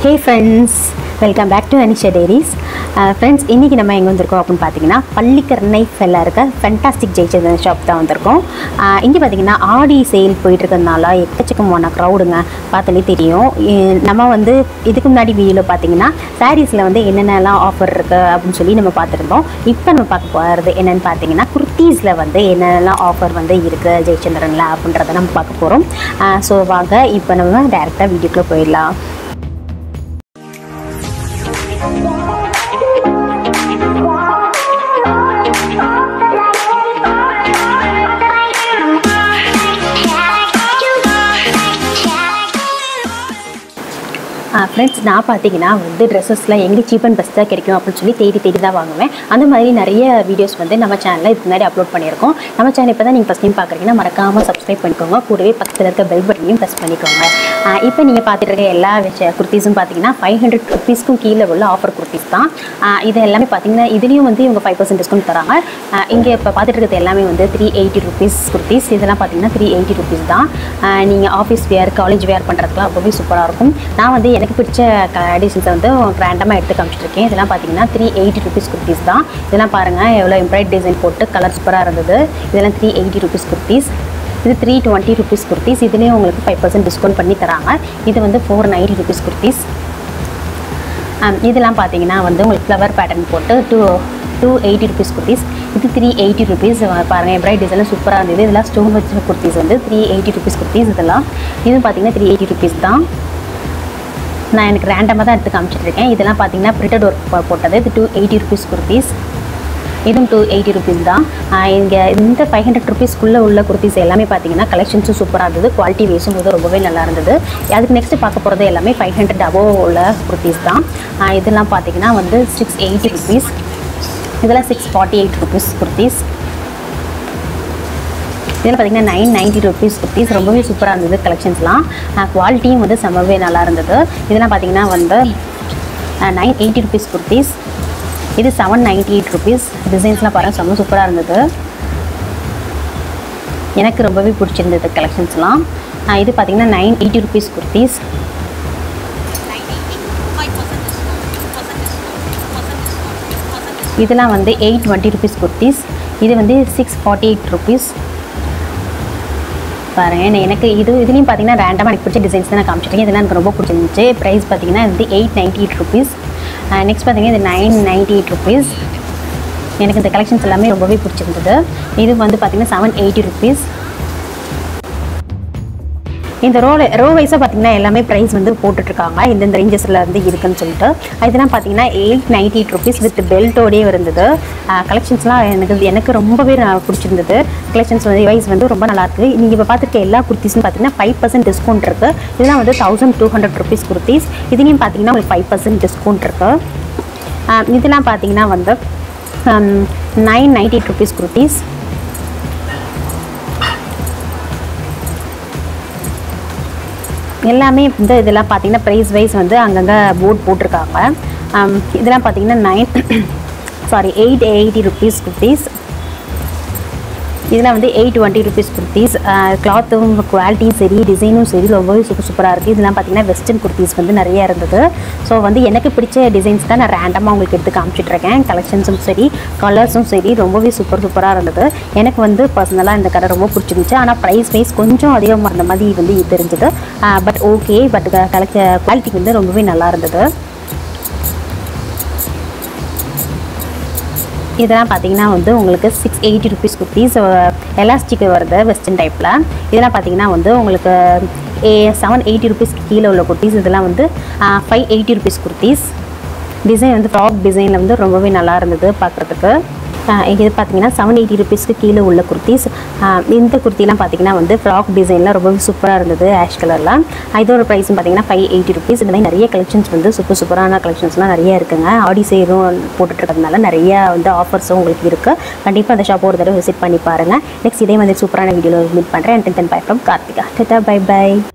hey friends welcome back to Anisha diaries friends இன்றைக்கி நம்ம எங்கே வந்திருக்கோம் அப்படின்னு பார்த்தீங்கன்னா பள்ளிக்கரணை ஃபெல்ல இருக்க ஃபென்டாஸ்டிக் ஜெயிச்சந்தன் ஷாப் தான் வந்திருக்கோம் இங்கே பார்த்தீங்கன்னா ஆடி சேல் போயிட்டு இருக்கிறதுனால எக்கச்சக்கமான க்ரௌடுங்க பார்த்தாலே தெரியும் இ- நம்ம வந்து இதுக்கு முன்னாடி வீடியோவில் பார்த்தீங்கன்னா சாரீஸில் வந்து என்னென்னலாம் ஆஃபர் இருக்குது அப்படின்னு சொல்லி நம்ம பார்த்துருந்தோம் இப்போ நம்ம பார்க்க போகிறது என்னென்னு பார்த்தீங்கன்னா குர்த்தீஸில் வந்து என்னென்னலாம் ஆஃபர் வந்து இருக்குது ஜெயச்சந்திரனில் அப்படின்றத நம்ம பார்க்க போகிறோம் ஸோ வாங்க இப்போ நம்ம டேரெக்டாக வீடியோக்குள்ளே போயிடலாம் ஃப்ரெண்ட்ஸ் நான் பார்த்தீங்கன்னா வந்து ட்ரெஸ்ஸஸ்லாம் எங்கே சீப் அண்ட் பெஸ்ட்டாக கிடைக்கும் அப்படின்னு சொல்லி தேடி தேடி தான் வாங்குவேன் அந்த மாதிரி நிறைய வீடியோஸ் வந்து நம்ம சேனலில் இதுக்கு முன்னாடி அப்லோட் பண்ணியிருக்கோம் நம்ம சேனல் இப்போ தான் நீங்கள் ஃபஸ்ட் டைம் பார்க்குறீங்கன்னா மறக்காமல் சப்ஸ்கிரைப் பண்ணிக்கோங்க கூடவே பக்கத்தில் இருக்க பெல் பட்டனையும் ப்ரெஸ் பண்ணிக்கோங்க இப்போ நீங்கள் பார்த்துட்டு இருக்க எல்லா விஷய குர்த்திஸும் பார்த்தீங்கன்னா ஃபைவ் ஹண்ட்ரட் ருபீஸ்க்கும் கீழே உள்ள ஆஃபர் குர்த்திஸ் தான் ஆஹ் இது எல்லாமே பார்த்தீங்கன்னா இதுலேயும் வந்து இவங்க ஃபைவ் பர்சன்ட் டிஸ்கவுண்ட் தராங்க இங்கே இப்போ பார்த்துட்டு இருக்கிறது எல்லாமே வந்து த்ரீ எயிட்டி ருபீஸ் குர்த்திஸ் இதெல்லாம் பார்த்தீங்கன்னா த்ரீ எயிட்டி ருபீஸ் தான் நீங்கள் ஆஃபீஸ் வேர் காலேஜ் வேர் பண்ணுறதுக்குலாம் ரொம்பவே சூப்பராக இருக்கும் நான் வந்து எனக்கு பிடிச்ச டிசைன்ஸை வந்து ரேண்டமாக எடுத்து காமிச்சிருக்கேன் இதெல்லாம் பார்த்தீங்கன்னா த்ரீ எயிட்டி ருபீஸ் குர்த்திஸ் தான் இதெல்லாம் பாருங்கள் எவ்வளோ எம்ப்ராய்ட் டிசைன் போட்டு கலர் சூப்பராக இருந்தது இதெல்லாம் த்ரீ எயிட்டி ருபீஸ் குர்த்திஸ் இது த்ரீ டுவெண்ட்டி ருபீஸ் குர்த்திஸ் இதுலேயும் உங்களுக்கு ஃபைவ் பர்சன்ட் டிஸ்கவுண்ட் பண்ணி தராங்க இது வந்து ஃபோர் நைன்ட்டி ருபீஸ் குர்த்திஸ் ஆம், இதெல்லாம் பார்த்தீங்கன்னா வந்து உங்களுக்கு ஃப்ளவர் பேட்டர்ன் போட்டு two two eighty rupees kurtis இது த்ரீ எயிட்டி ருபீஸ் பாருங்கள் எம்ப்ராய்ட் டிசைன் சூப்பராக இருந்தது இதெல்லாம் ஸ்டோன் வச்ச குர்த்திஸ் வந்து த்ரீ எயிட்டி ருபீஸ் குர்த்திஸ் இதெல்லாம் இது பார்த்தீங்கன்னா த்ரீ எயிட்டி ருபீஸ் தான் நான் எனக்கு ரேண்டமாக தான் எடுத்து காமிச்சிட்டு இருக்கேன் இதெல்லாம் பார்த்தீங்கன்னா பிரிண்டட் ஒர்க் போட்டது இது டூ எயிட்டி ருபீஸ் குர்த்திஸ் இதுவும் டூ எயிட்டி ருபீஸ் தான் இங்கே இந்த ஃபைவ் ஹண்ட்ரட் ருபீஸ்க்குள்ளே உள்ள குர்த்திஸ் எல்லாமே பார்த்தீங்கன்னா கலெக்ஷன்ஸும் சூப்பராக இருந்தது குவாலிட்டி வைஸும் போது ரொம்பவே நல்லா இருந்தது அதுக்கு நெக்ஸ்ட் பார்க்க போகிறது எல்லாமே ஃபைவ் ஹண்ட்ரட் அபோவ் உள்ள குர்த்திஸ் தான் ஆஹ் இதெல்லாம் பார்த்தீங்கன்னா வந்து சிக்ஸ் எயிட்டி ருபீஸ் இதெல்லாம் six forty eight rupees kurtis இதில் பார்த்தீங்கன்னா நைன் நைன்ட்டி ருபீஸ் குர்த்திஸ் ரொம்பவே சூப்பராக இருந்தது கலெக்ஷன்ஸ்லாம் குவாலிட்டியும் வந்து செம்மவே நல்லா இருந்தது இதெல்லாம் பார்த்தீங்கன்னா வந்து நைன் எயிட்டி ருபீஸ் குர்த்திஸ் இது செவன் நைன்ட்டி எயிட் ருபீஸ் டிசைன்ஸ்லாம் பாருங்கள் செம்ம சூப்பராக இருந்தது எனக்கு ரொம்பவே பிடிச்சிருந்தது கலெக்ஷன்ஸ்லாம் இது பார்த்தீங்கன்னா நைன் எயிட்டி ருபீஸ் குர்த்திஸ் இதெல்லாம் வந்து எயிட் டுவெண்ட்டி ருபீஸ் குர்த்திஸ் இது வந்து சிக்ஸ் ஃபார்ட்டி எயிட் ருபீஸ் பாருங்க நான் எனக்கு இது இதுலேயும் பார்த்தீங்கன்னா ரேண்டமாக எனக்கு பிடிச்ச டிசைன்ஸ் தான் நான் காமிச்சிருக்கேன் இதெல்லாம் எனக்கு ரொம்ப பிடிச்சிருந்துச்சு ப்ரைஸ் பார்த்தீங்கன்னா இது வந்து eight ninety eight rupees next பார்த்தீங்கன்னா இது நைன் நைன்ட்டி எயிட் ருபீஸ் எனக்கு இந்த கலெக்ஷன்ஸ் எல்லாமே ரொம்பவே பிடிச்சிருந்தது இது வந்து பார்த்தீங்கன்னா செவன் எயிட்டி ருபீஸ் இந்த ரோ ரோ வைஸாக பார்த்தீங்கன்னா எல்லாமே ப்ரைஸ் வந்து போட்டுட்ருக்காங்க இந்தந்த ரேஞ்சஸில் இருந்து இருக்குன்னு சொல்லிட்டு இதெல்லாம் பார்த்தீங்கன்னா eight ninety eight rupees with பெல்ட்டோடயே இருந்தது கலெக்ஷன்ஸ்லாம் எனக்கு எனக்கு ரொம்பவே நான் பிடிச்சிருந்தது கலெக்ஷன்ஸ் வந்து வைஸ் வந்து ரொம்ப நல்லாயிருக்கு நீங்கள் இப்போ பார்த்துருக்க எல்லா குர்த்திஸும் பார்த்தீங்கன்னா ஃபைவ் பர்சன்ட் டிஸ்கவுண்ட் இருக்குது இதெல்லாம் வந்து thousand two hundred rupees kurtis இதுலேயும் பார்த்தீங்கன்னா உங்களுக்கு ஃபைவ் பர்சன்ட் டிஸ்கவுண்ட் இருக்குது இதெல்லாம் பார்த்தீங்கன்னா வந்து nine ninety eight rupees kurtis எல்லாமே வந்து இதெல்லாம் பார்த்தீங்கன்னா ப்ரைஸ் வைஸ் வந்து அங்கங்கே போர்ட் போட்டிருக்காங்க ஆம், இதெல்லாம் பார்த்தீங்கன்னா nine sorry eight eighty rupees kurtis இதெல்லாம் வந்து எயிட் டுவெண்ட்டி ருபீஸ் குர்த்திஸ் கிளாத்தும் குவாலிட்டியும் சரி டிசைனும் சரி ரொம்பவே சூப்பர் சூப்பராக இருக்குது இதெல்லாம் பார்த்தீங்கன்னா வெஸ்டர்ன் குர்த்திஸ் வந்து நிறைய இருந்தது ஸோ வந்து எனக்கு பிடிச்ச டிசைன்ஸ் தான் நான் ரேண்டமாக உங்களுக்கு எடுத்து காமிச்சிட்ருக்கேன் கலெக்ஷன்ஸும் சரி கலர்ஸும் சரி ரொம்பவே சூப்பர் சூப்பராக இருந்தது எனக்கு வந்து பர்சனலாக இந்த கடை ரொம்ப பிடிச்சிருந்துச்சு ஆனால் ப்ரைஸ் வைஸ் கொஞ்சம் அதிகமாக இருந்த மாதிரி வந்து தெரிஞ்சது but okay but collect quality வந்து ரொம்பவே நல்லா இருந்தது இதெல்லாம் பார்த்தீங்கன்னா வந்து உங்களுக்கு six eighty rupees kurtis elastic வருது வெஸ்டர்ன் டைப்பில் இதெல்லாம் பார்த்தீங்கன்னா வந்து உங்களுக்கு செவன் எயிட்டி ருபீஸ்க்கு கீழே உள்ள குர்த்திஸ் இதெல்லாம் வந்து five eighty rupees kurtis design வந்து ஃப்ராக் டிசைனில் வந்து ரொம்பவே நல்லா இருந்தது பார்க்குறதுக்கு இது பார்த்தீங்கன்னா செவன் எயிட்டி ருபீஸ்க்கு கீழே உள்ள குர்த்திஸ் இந்த குர்த்திலாம் பார்த்தீங்கன்னா வந்து ஃப்ராக் டிசைனில் ரொம்பவே சூப்பராக இருந்தது ஆஷ் கலரில் இதோட ப்ரைஸும் பார்த்தீங்கன்னா ஃபைவ் எயிட்டி ருபீஸ் இந்த மாதிரி நிறைய கலெக்ஷன்ஸ் வந்து சூப்பர் சூப்பரான கலெக்ஷன்ஸ்லாம் நிறைய இருக்குங்க ஆடி சேரும் போட்டுட்ருக்கிறதுனால நிறைய வந்து ஆஃபர்ஸும் உங்களுக்கு இருக்குது கண்டிப்பாக அந்த ஷாப் ஒரு தடவை விசிட் பண்ணி பாருங்கள் நெக்ஸ்ட் இதே மாதிரி சூப்பரான வீடியோவில் மீட் பண்ணுறேன் ten ten bye from Karthika டெட்டா பை பை